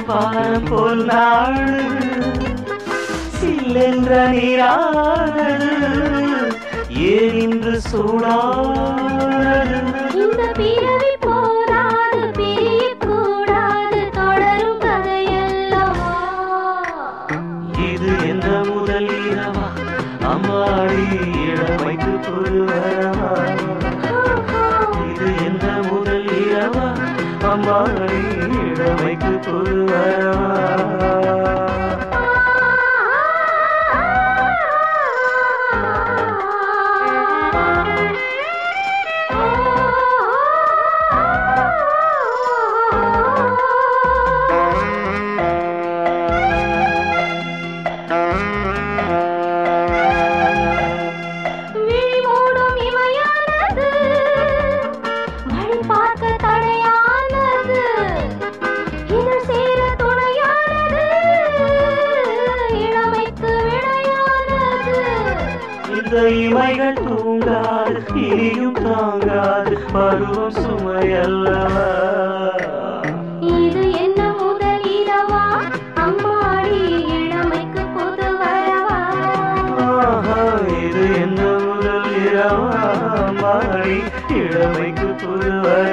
பாரம் போல் நாடு சில்லென்ற நீரானது ஏன் இன்று சூடானது இந்த பிறவி போராது பிரியக்கூடாது தொடரும் கதையல்லவா இது என்ன முதல் இரவா அம்மாடி இளமைக்கு புது வரவா இது என்ன முதல் இரவா அம்மாடி இளமைக்கு புது வரவா விழிமூடும் இமையானது வழி பார்க்க தடையானது இதழ் சேர துணையானது இளமைக்கு விடையானது இந்த இமைகள் தூங்காது இனியும் தாங்காது பருவம் சுமையல்லவா இது என்ன முதல் இரவா அம்மாடி இளமைக்கு புது வரவா ஆஹா, இது என்ன முதல் இரவா மாறி இளமைக்கு புது வரவா